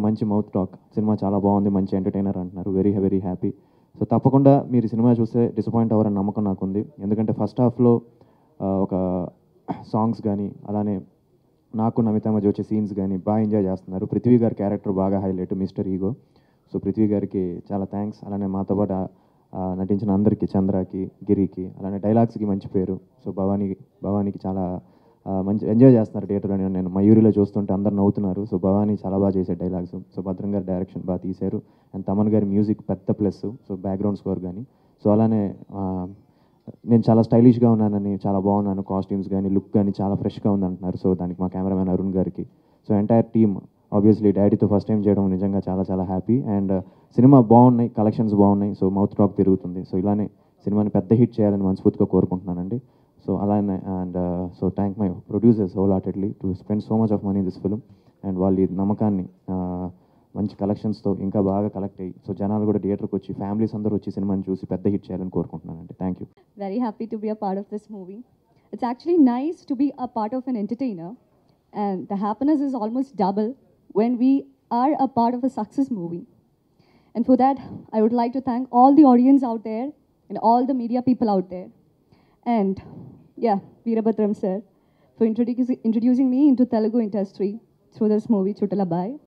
మంచి mouth talk cinema చాలా బాగుంది మంచి ఎంటర్టైనర్ అంటున్నారు వెరీ వెరీ హ్యాపీ సో తప్పకుండా మీరు ఈ సినిమా చూస్తే డిసప్పాయింట్ అవ్వరని నమ్మకం నాకుంది ఎందుకంటే ఫస్ట్ హాఫ్లో ఒక సాంగ్స్ కానీ అలానే నాకు నమిత మధ్య వచ్చే సీన్స్ కానీ బాగా ఎంజాయ్ చేస్తున్నారు పృథ్వీ గారి క్యారెక్టర్ బాగా highlight mister ego so Prithvi గారికి చాలా థ్యాంక్స్ అలానే మాతో పాటు ఆ, నటించిన అందరికీ చంద్రకి గిరికి అలానే డైలాగ్స్కి మంచి పేరు సో భవానీ భవానీకి చాలా ఆ, మంచి ఎంజాయ్ చేస్తున్నారు థియేటర్లో నేను నేను మయూరిలో చూస్తుంటే అందరు నవ్వుతున్నారు సో భవానీ చాలా బాగా చేసే డైలాగ్స్ సో భద్రం గారి డైరెక్షన్ బాగా తీశారు అండ్ తమన్ గారి మ్యూజిక్ పెద్ద ప్లస్ సో బ్యాక్గ్రౌండ్ స్కోర్ కానీ సో అలానే ఆ, నేను చాలా స్టైలిష్గా ఉన్నానని చాలా బాగున్నాను కాస్ట్యూమ్స్ కానీ లుక్ కానీ చాలా ఫ్రెష్గా ఉంది అంటున్నారు సో దానికి మా కెమెరామెన్ అరుణ్ గారికి సో ఎంటైర్ టీమ్ ఆబ్వియస్లీ డాడీతో ఫస్ట్ టైం చేయడం నిజంగా చాలా చాలా హ్యాపీ అండ్ సినిమా బాగున్నాయి కలెక్షన్స్ బాగున్నాయి సో మౌత్ టాక్ పెరుగుతుంది సో ఇలానే సినిమాని పెద్ద హిట్ చేయాలని మనస్ఫూర్తిగా కోరుకుంటున్నానండి సో అలానే and so thank my producers wholeheartedly to spend so much of money this film and వాళ్ళ ఈ నమ్మకాన్ని ఆ, మంచి కలెక్షన్స్తో ఇంకా బాగా కలెక్ట్ అయ్యి సో జనాలు కూడా థియేటర్కి వచ్చి ఫ్యామిలీస్ అందరూ వచ్చి సినిమాని చూసి పెద్ద హిట్ చేయాలని కోరుకుంటున్నానండి thank you very happy to be a part of this movie. It's actually nice to be a part of an entertainer, and the happiness is almost double when we are a part of a success movie. And for that, I would like to thank all the audience out there and all the media people out there. And yeah, Veerabhadram sir, for introducing, introducing me into Telugu industry through this movie, Chutala Bai.